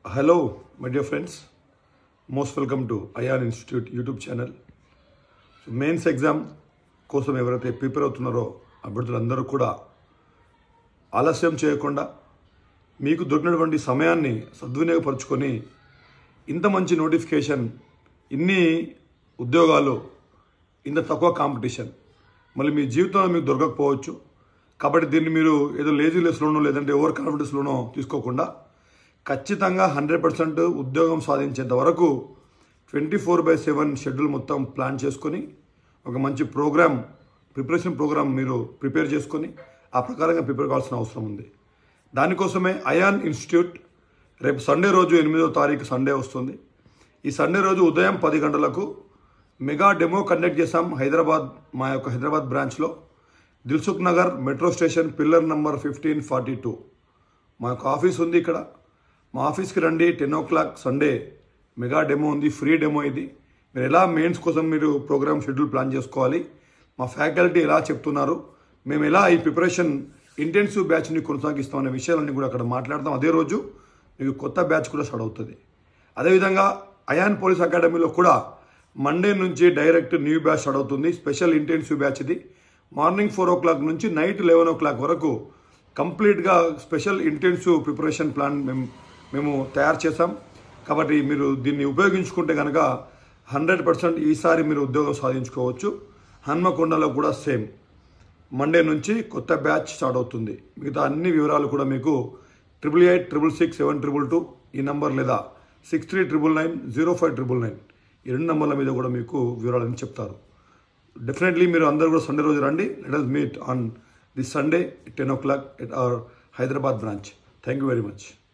hello my dear friends most welcome to IR institute YouTube channel mains exam కోసం ఎవరైతే prepare అవుతున్నారో అభ్యర్థులందరూ కూడా ఆలస్యం చేయకుండా మీకు దొరికినటువంటి సమయాన్ని సద్వినియోగపరుచుకొని ఇంత మంచి నోటిఫికేషన్ ఇన్ని ఉద్యోగాలు ఇంత తక్కువ కాంపిటీషన్ మళ్ళీ మీ జీవితంలో మీకు దొరకకపోవచ్చు కాబట్టి దీన్ని మీరు ఏదో లేజీలెస్లోనో లేదంటే ఓవర్ కాన్ఫిడెన్స్లోనో తీసుకోకుండా ఖచ్చితంగా హండ్రెడ్ పర్సెంట్ ఉద్యోగం సాధించేంత వరకు twenty four by seven schedule మొత్తం ప్లాన్ చేసుకొని ఒక మంచి ప్రోగ్రామ్ ప్రిపరేషన్ ప్రోగ్రామ్ మీరు ప్రిపేర్ చేసుకొని ఆ ప్రకారంగా ప్రిపేర్ కావాల్సిన అవసరం ఉంది దానికోసమే అయాన్ ఇన్స్టిట్యూట్ రేపు సండే రోజు ఎనిమిదో తారీఖు సండే వస్తుంది ఈ సండే రోజు ఉదయం పది గంటలకు మెగా డెమో కండక్ట్ చేశాం హైదరాబాద్ మా యొక్క హైదరాబాద్ బ్రాంచ్లో Dilsukh Nagar metro station pillar number fifteen forty two మా యొక్క ఆఫీస్ ఉంది ఇక్కడ మా ఆఫీస్కి రండి ten o'clock Sunday mega demo ఉంది ఫ్రీ డెమో ఇది మీరు ఎలా మెయిన్స్ కోసం మీరు ప్రోగ్రామ్ షెడ్యూల్ ప్లాన్ చేసుకోవాలి మా ఫ్యాకల్టీ ఎలా చెప్తున్నారు మేము ఎలా ఈ ప్రిపరేషన్ ఇంటెన్సివ్ బ్యాచ్ని కొనసాగిస్తాం అనే విషయాలన్నీ కూడా అక్కడ మాట్లాడతాం అదే రోజు మీకు కొత్త బ్యాచ్ కూడా స్టార్ట్ అవుతుంది అదేవిధంగా అయాన్ పోలీస్ అకాడమీలో కూడా మండే నుంచి డైరెక్ట్ న్యూ బ్యాచ్ స్టార్ట్ అవుతుంది స్పెషల్ ఇంటెన్సివ్ బ్యాచ్ ఇది మార్నింగ్ ఫోర్ ఓ క్లాక్ నుంచి నైట్ లెవెన్ ఓ క్లాక్ వరకు కంప్లీట్గా స్పెషల్ ఇంటెన్సివ్ ప్రిపరేషన్ ప్లాన్ మేము మేము తయారు చేసాం కాబట్టి మీరు దీన్ని ఉపయోగించుకుంటే కనుక హండ్రెడ్ పర్సెంట్ ఈసారి మీరు ఉద్యోగం సాధించుకోవచ్చు హన్మకొండలో కూడా సేమ్ మండే నుంచి కొత్త బ్యాచ్ స్టార్ట్ అవుతుంది మిగతా అన్ని వివరాలు కూడా మీకు triple eight triple six seven triple two ఈ నంబర్ లేదా six three triple nine zero five triple nine ఈ రెండు నంబర్ల మీద కూడా మీకు వివరాలని చెప్తారు డెఫినెట్లీ మీరు అందరూ కూడా సండే రోజు రండి let us meet on this Sunday ten o'clock at our Hyderabad branch thank you very much